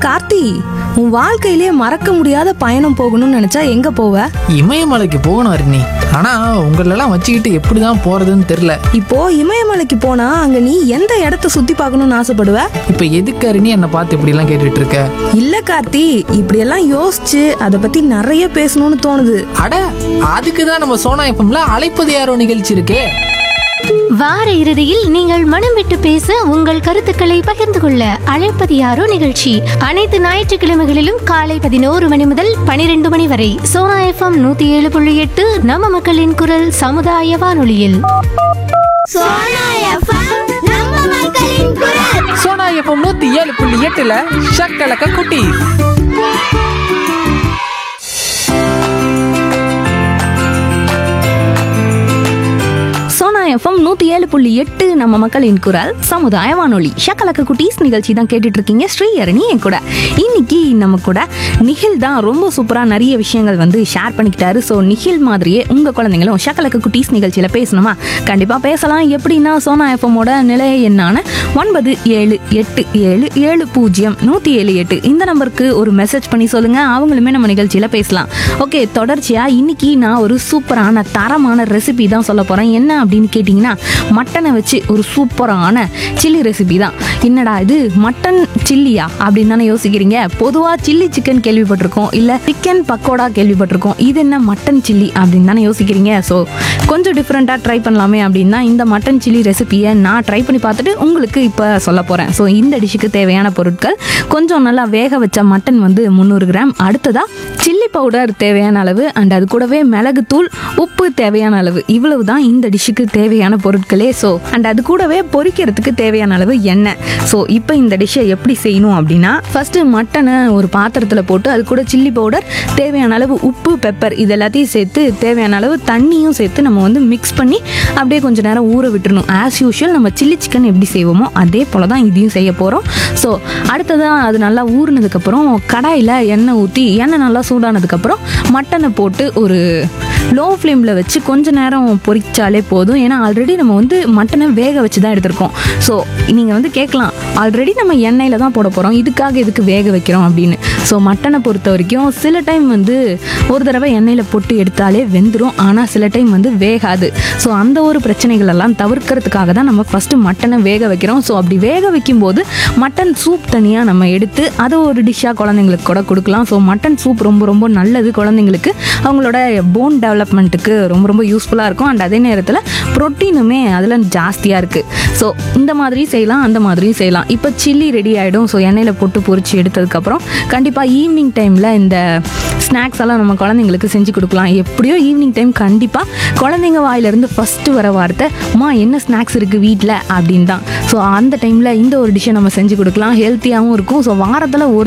கார்த்தி உன் வாழ்க்கையிலேயே மறக்க முடியாத பயணம் போகணும்னு நினைச்சா எங்க போவ இமயமலைக்கு போகணும் அருணி ஆனா உங்களெல்லாம் வச்சுக்கிட்டு எப்படிதான் போறதுன்னு தெரியல இப்போ இமயமலைக்கு போனா அங்க நீ எந்த இடத்த சுத்தி பார்க்கணும்னு ஆசைப்படுவ இப்ப எதுக்கு அருணி என்னை பார்த்து இப்படி எல்லாம் கேட்டுட்டு இருக்க இல்ல கார்த்தி இப்படியெல்லாம் யோசிச்சு அதை பத்தி நிறைய பேசணும்னு தோணுது அட அதுக்கு தான் நம்ம சோனா எஃப்எம்ல அழைப்பது யாரோ நிகழ்ச்சி இருக்கே வார இறுதியில் நீங்கள் மனம் விட்டு பேச உங்கள் கருத்துக்களை பகிர்ந்து கொள்ள அழைப்பது யாரோ நிகழ்ச்சி அனைத்து ஞாயிற்றுக்கிழமைகளிலும் காலை பதினோரு மணி முதல் பனிரெண்டு மணி வரை சோனா எஃப்எம் நூத்தி ஏழு புள்ளி எட்டு நம்ம மக்களின் குரல் சமுதாய வானொலியில் சோனா எஃப்எம் நம்ம மக்களின் குரல் சோனா எஃப்எம் நூத்தி ஏழு புள்ளி எட்டுல ஷக்கலக்க குட்டி சோனா எஃப்எம் நூத்தி ஏழு புள்ளி எட்டு நம்ம மக்களின் குரல் சமுதாய வானொலி ஷக்கலக்க குட்டீஸ் நிகழ்ச்சி தான் கேட்டுட்டு இருக்கீங்க ஸ்ரீஹரணி என் கூட இன்னைக்கு நம்ம கூட நிகில் தான் ரொம்ப சூப்பரா நிறைய விஷயங்கள் வந்து ஷேர் பண்ணிக்கிட்டாரு ஸோ நிகில் மாதிரியே உங்க குழந்தைங்களும் ஷக்கலக்க குட்டீஸ் நிகழ்ச்சியில பேசணுமா கண்டிப்பா பேசலாம் எப்படின்னா சோனா எஃப்எம்மோட நிலைய எண்ணான ஒன்பது ஏழு எட்டு ஏழு ஏழு பூஜ்ஜியம் நூத்தி ஏழு எட்டு இந்த நம்பருக்கு ஒரு மெசேஜ் பண்ணி சொல்லுங்க அவங்களுமே நம்ம நிகழ்ச்சியில பேசலாம் ஓகே தொடர்ச்சியா இன்னைக்கு நான் ஒரு சூப்பரான தரமான ரெசிபி தான் சொல்ல போறேன் என்ன அப்படின்னு கேட்டிங்கன்னா மட்டனை வச்சு ஒரு சூப்பரான சில்லி ரெசிபி தான் என்னடா இது மட்டன் சில்லியா அப்படின்னு தானே யோசிக்கிறீங்க பொதுவாக சில்லி சிக்கன் கேள்விப்பட்டிருக்கோம் இல்லை சிக்கன் பக்கோடா கேள்விப்பட்டிருக்கோம் இது என்ன மட்டன் சில்லி அப்படின்னு தானே யோசிக்கிறீங்க ஸோ கொஞ்சம் டிஃப்ரெண்ட்டாக ட்ரை பண்ணலாமே அப்படின்னு தான் இந்த மட்டன் சில்லி ரெசிபியை நான் ட்ரை பண்ணி பார்த்துட்டு உங்களுக்கு இப்போ சொல்ல போகிறேன் ஸோ இந்த டிஷ்ஷுக்கு தேவையான பொருட்கள் கொஞ்சம் நல்லா வேக வச்ச மட்டன் வந்து முந்நூறு கிராம் அடுத்ததாக சில்லி பவுடர் தேவையான அளவு அண்ட் அது கூடவே மிளகுத்தூள் உப்பு தேவையான அளவு இவ்வளவு தான் இந்த டிஷ்ஷுக்கு தேவையான பொருட்களே ஸோ அண்ட் அது கூடவே பொரிக்கிறதுக்கு தேவையான அளவு எண்ணெய் ஸோ இப்போ இந்த டிஷ்ஷை எப்படி செய்யணும் அப்படின்னா ஃபஸ்ட்டு மட்டனை ஒரு பாத்திரத்தில் போட்டு அது கூட சில்லி பவுடர் தேவையான அளவு உப்பு பெப்பர் இது எல்லாத்தையும் சேர்த்து தேவையான அளவு தண்ணியும் சேர்த்து நம்ம வந்து மிக்ஸ் பண்ணி அப்படியே கொஞ்ச நேரம் ஊற விட்டுறணும் ஆஸ் யூஷுவல் நம்ம சில்லி சிக்கன் எப்படி செய்வோமோ அதே போல் தான் இதையும் செய்ய போகிறோம் ஸோ அடுத்ததாக அது நல்லா ஊறினதுக்கப்புறம் கடாயில் எண்ணெய் ஊற்றி எண்ணெய் நல்லா சூடானதுக்கப்புறம் மட்டனை போட்டு ஒரு லோ ஃப்ளேமில் வச்சு கொஞ்ச நேரம் பொரிச்சாலே போதும் ஏன்னா ஆல்ரெடி நம்ம வந்து மட்டனை வேக வச்சு தான் எடுத்திருக்கோம் ஸோ நீங்கள் வந்து கேட்கலாம் ஆல்ரெடி நம்ம எண்ணெயில் தான் போட போகிறோம் இதுக்காக இதுக்கு வேக வைக்கிறோம் அப்படின்னு ஸோ மட்டனை பொறுத்த வரைக்கும் சில டைம் வந்து ஒரு தடவை எண்ணெயில் போட்டு எடுத்தாலே வெந்துடும் ஆனால் சில டைம் வந்து வேகாது ஸோ அந்த ஒரு பிரச்சனைகள் எல்லாம் தவிர்க்கிறதுக்காக தான் நம்ம ஃபஸ்ட்டு மட்டனை வேக வைக்கிறோம் ஸோ அப்படி வேக வைக்கும்போது மட்டன் சூப் தனியாக நம்ம எடுத்து அதை ஒரு டிஷ்ஷாக குழந்தைங்களுக்கு கூட கொடுக்கலாம் ஸோ மட்டன் சூப் ரொம்ப ரொம்ப நல்லது குழந்தைங்களுக்கு அவங்களோட போன் டெவலப்மெண்ட்டுக்கு ரொம்ப ரொம்ப யூஸ்ஃபுல்லாக இருக்கும் அண்ட் அதே நேரத்தில் ப்ரோட்டீனுமே அதில் ஜாஸ்தியாக இருக்குது ஸோ இந்த மாதிரி செய்யலாம் அந்த மாதிரியும் செய்யலாம் இப்போ சில்லி ரெடி ஆகிடும் ஸோ எண்ணெயில் போட்டு பொரிச்சு எடுத்ததுக்கப்புறம் கண்டிப்பாக ஈவினிங் டைமில் இந்த ஸ்நாக்ஸ் எல்லாம் நம்ம குழந்தைங்களுக்கு செஞ்சு கொடுக்கலாம் எப்படியோ ஈவினிங் டைம் கண்டிப்பாக குழந்தைங்க வாயிலிருந்து ஃபஸ்ட்டு வர வார்த்தை அம்மா என்ன ஸ்நாக்ஸ் இருக்குது வீட்டில் அப்படின்னு தான் ஸோ அந்த டைமில் இந்த ஒரு டிஷ்ஷை நம்ம செஞ்சு கொடுக்கலாம் ஹெல்த்தியாகவும் இருக்கும் ஸோ வாரத்தில் ஒரு